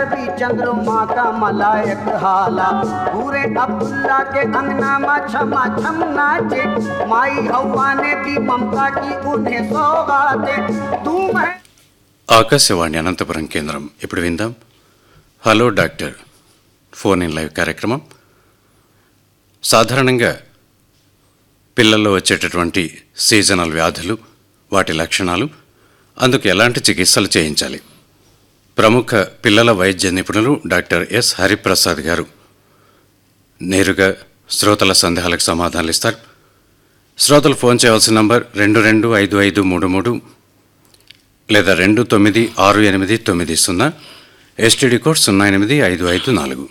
की चंद्रमा का मलायक हाला पूरे अब्दुल्ला के अंगना में छमा छम नाचे माई हवा ने दी ममता की उन्हें सौगाते तू मैं ఆకాశవాణి అనంతపురం కేంద్రం ఇప్పుడు విందాం hello doctor phone in live కార్యక్రమం సాధారణంగా పిల్లల్లో వచ్చేటటువంటి సీజనల్ వ్యాధులు వాటి లక్షణాలు అందుకు ఎలాంటి చికిత్సలు చేయించాలి ప్రముఖ పిల్లల వైద్య నిపుణులు డాక్టర్ ఎస్ హరిప్రసాద్ గారు నేరుగా శ్రోతల సందేహాలకు సమాధానాలు ఇస్తారు శ్రోతలు ఫోన్ చేయవలసిన నంబర్ రెండు రెండు ఐదు ఐదు మూడు మూడు లేదా రెండు తొమ్మిది ఆరు ఎనిమిది తొమ్మిది సున్నా ఎస్టీడీ కోడ్ సున్నా ఎనిమిది ఐదు ఐదు నాలుగు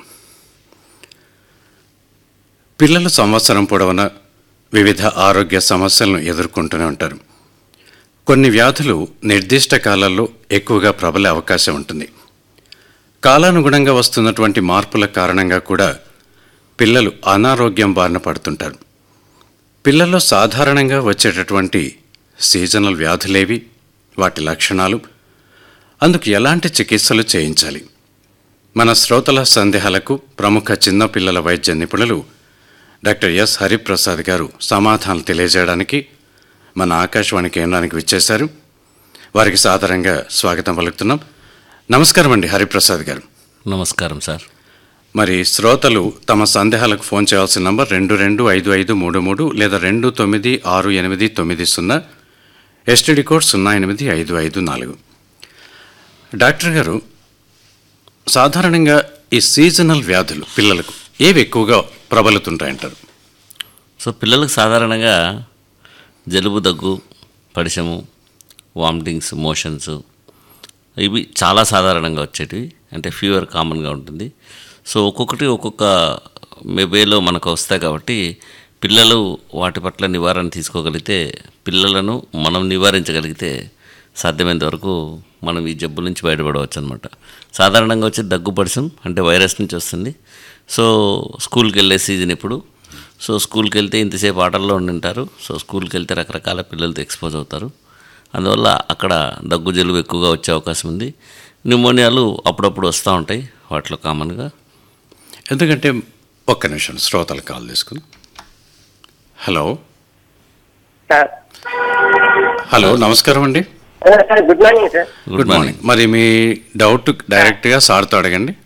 పిల్లలు సంవత్సరం పొడవునా వివిధ ఆరోగ్య సమస్యలను ఎదుర్కొంటూనే ఉంటారు కొన్ని వ్యాధులు నిర్దిష్ట కాలాల్లో ఎక్కువగా ప్రబలే అవకాశం ఉంటుంది కాలానుగుణంగా వస్తున్నటువంటి మార్పుల కారణంగా కూడా పిల్లలు అనారోగ్యం బారిన పడుతుంటారు పిల్లల్లో సాధారణంగా వచ్చేటటువంటి సీజనల్ వ్యాధులేవి వాటి లక్షణాలు అందుకు ఎలాంటి చికిత్సలు చేయించాలి మన శ్రోతల సందేహాలకు ప్రముఖ చిన్నపిల్లల వైద్య నిపుణులు డాక్టర్ ఎస్ హరిప్రసాద్ గారు సమాధానాలు తెలియజేయడానికి మన ఆకాశవాణి కేంద్రానికి విచ్చేశారు వారికి సాధారణంగా స్వాగతం పలుకుతున్నాం నమస్కారం అండి హరిప్రసాద్ గారు నమస్కారం సార్ మరి శ్రోతలు తమ సందేహాలకు ఫోన్ చేయాల్సిన నంబర్ రెండు రెండు ఐదు ఐదు మూడు మూడు లేదా రెండు తొమ్మిది ఆరు ఎనిమిది తొమ్మిది సున్నా ఎస్టీడీ కోడ్ సున్నా ఎనిమిది ఐదు ఐదు నాలుగు డాక్టర్ గారు సాధారణంగా ఈ సీజనల్ వ్యాధులు పిల్లలకు ఏవి ఎక్కువగా ప్రబలుతుంటాయంటారు సో పిల్లలకు సాధారణంగా జలుబు దగ్గు పడిశము వామిటింగ్స్ మోషన్స్ ఇవి చాలా సాధారణంగా వచ్చేటివి అంటే ఫీవర్ కామన్గా ఉంటుంది సో ఒక్కొక్కటి ఒక్కొక్క వేలో మనకు వస్తాయి కాబట్టి పిల్లలు వాటి పట్ల నివారణ తీసుకోగలిగితే పిల్లలను మనం నివారించగలిగితే సాధ్యమైనంత వరకు మనం ఈ జబ్బుల నుంచి బయటపడవచ్చు అనమాట సాధారణంగా వచ్చే దగ్గు పడిసం అంటే వైరస్ నుంచి వస్తుంది సో స్కూల్కి వెళ్ళే సీజన్ ఇప్పుడు సో స్కూల్కి వెళ్తే ఇంతసేపు ఆటల్లో ఉండింటారు సో స్కూల్కి వెళ్తే రకరకాల పిల్లలతో ఎక్స్పోజ్ అవుతారు అందువల్ల అక్కడ దగ్గు జలుబు ఎక్కువగా వచ్చే అవకాశం ఉంది న్యూమోనియాలు అప్పుడప్పుడు వస్తూ ఉంటాయి వాటిలో కామన్గా ఎందుకంటే ఒక్క నిమిషం శ్రోతలు కాల్ తీసుకుని హలో సార్ హలో నమస్కారం అండి sir good morning sir good morning మరి మీ డౌట్ డైరెక్ట్గా సార్తో అడగండి